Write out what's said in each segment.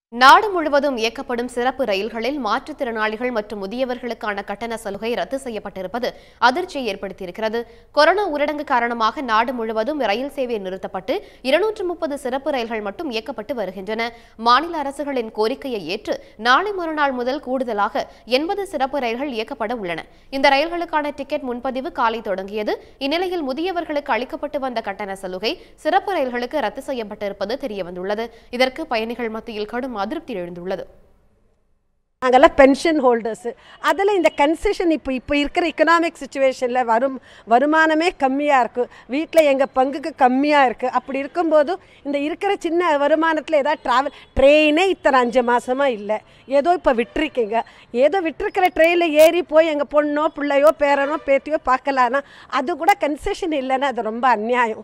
நாடு முழுவதும் இயக்கப்படும் சிறப்பு ரயில்களில் மாற்றுத்திறனாளிகள் மற்றும் முதியவர்களுக்கான கட்டண சலுகை ரத்து செய்யப்பட்டிருப்பது அதிர்ச்சியை ஏற்படுத்தியிருக்கிறது கொரோனா ஊரடங்கு காரணமாக நாடு முழுவதும் ரயில் சேவை நிறுத்தப்பட்டு இருநூற்று முப்பது சிறப்பு ரயில்கள் மட்டும் இயக்கப்பட்டு வருகின்றன மாநில அரசுகளின் கோரிக்கையை ஏற்று நாளை மறுநாள் முதல் கூடுதலாக எண்பது சிறப்பு ரயில்கள் இயக்கப்பட உள்ளன இந்த ரயில்களுக்கான டிக்கெட் முன்பதிவு காலை தொடங்கியது இந்நிலையில் முதியவர்களுக்கு அளிக்கப்பட்டு வந்த கட்டண சலுகை சிறப்பு ரயில்களுக்கு ரத்து செய்யப்பட்டிருப்பது தெரியவந்துள்ளது இதற்கு பயணிகள் மத்தியில் கடும் அதிருப்தி எழுந்துள்ளது நாங்கெல்லாம் பென்ஷன் ஹோல்டர்ஸு அதில் இந்த கன்செஷன் இப்போ இப்போ இருக்கிற எக்கனாமிக் சுச்சுவேஷனில் வரும் வருமானமே கம்மியாக இருக்குது வீட்டில் எங்கள் பங்குக்கு கம்மியாக இருக்குது அப்படி இருக்கும்போது இந்த இருக்கிற சின்ன வருமானத்தில் ஏதாவது ட்ராவல் ட்ரெயினே இத்தனை அஞ்சு மாதமாக இல்லை ஏதோ இப்போ விட்டுருக்கீங்க ஏதோ விட்டுருக்கிற ட்ரெயினில் ஏறி போய் எங்கள் பொண்ணோ பிள்ளையோ பேரனோ பேத்தியோ பார்க்கலான்னா அது கூட கன்செஷன் இல்லைன்னா அது ரொம்ப அநியாயம்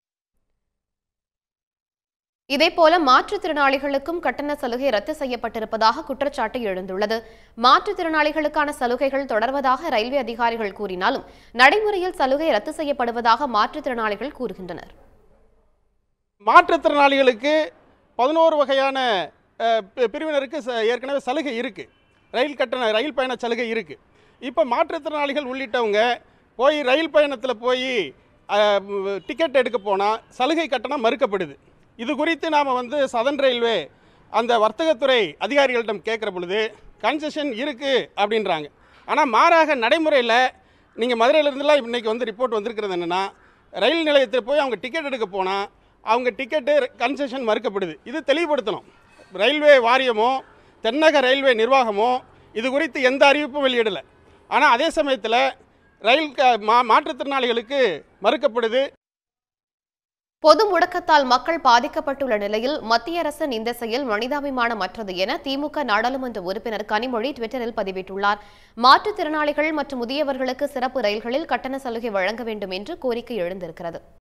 இதேபோல மாற்றுத்திறனாளிகளுக்கும் கட்டண சலுகை ரத்து செய்யப்பட்டிருப்பதாக குற்றச்சாட்டு எழுந்துள்ளது மாற்றுத்திறனாளிகளுக்கான சலுகைகள் தொடர்வதாக ரயில்வே அதிகாரிகள் கூறினாலும் நடைமுறையில் சலுகை ரத்து செய்யப்படுவதாக மாற்றுத்திறனாளிகள் கூறுகின்றனர் மாற்றுத்திறனாளிகளுக்கு பதினோரு வகையான அஹ், பி- பிரிவினருக்கு ச- ஏற்கனவே சலுகை இருக்குது ரயில் கட்டண ரயில் பயண சலுகை இருக்குது இப்போ மாற்றுத்திறனாளிகள் உள்ளிட்டவங்க போய் ரயில் பயணத்தில் போய் டிக்கெட் எடுக்க போனால் சலுகை கட்டணம் மறுக்கப்படுது இது குறித்து நாம் வந்து சதன் ரயில்வே அந்த வர்த்தகத்துறை அதிகாரிகளிடம் கேட்குற பொழுது கன்செஷன் இருக்குது அப்படின்றாங்க ஆனால் மாறாக நடைமுறையில் நீங்கள் மதுரையிலேருந்துலாம் இன்றைக்கி வந்து ரிப்போர்ட் வந்திருக்கிறது என்னென்னா ரயில் நிலையத்தில் போய் அவங்க டிக்கெட் எடுக்க போனால் அவங்க டிக்கெட்டு கன்செஷன் மறுக்கப்படுது இது தெளிவுபடுத்தணும் ரயில்வே வாரியமோ தென்னக ரயில்வே நிர்வாகமோ இது குறித்து எந்த அறிவிப்பும் வெளியிடலை ஆனால் அதே சமயத்தில் ரயில் க- மா மாற்றுத்திறனாளிகளுக்கு மறுக்கப்படுது பொது முடக்கத்தால் மக்கள் பாதிக்கப்பட்டுள்ள நிலையில் மத்திய அரசின் இந்த செயல் மனிதாபிமானமற்றது என திமுக நாடாளுமன்ற உறுப்பினர் கனிமொழி டுவிட்டரில் பதிவிட்டுள்ளார் மாற்றுத்திறனாளிகள் மற்றும் முதியவர்களுக்கு சிறப்பு ரயில்களில் கட்டண சலுகை வழங்க வேண்டும் என்று கோரிக்கை எழுந்திருக்கிறது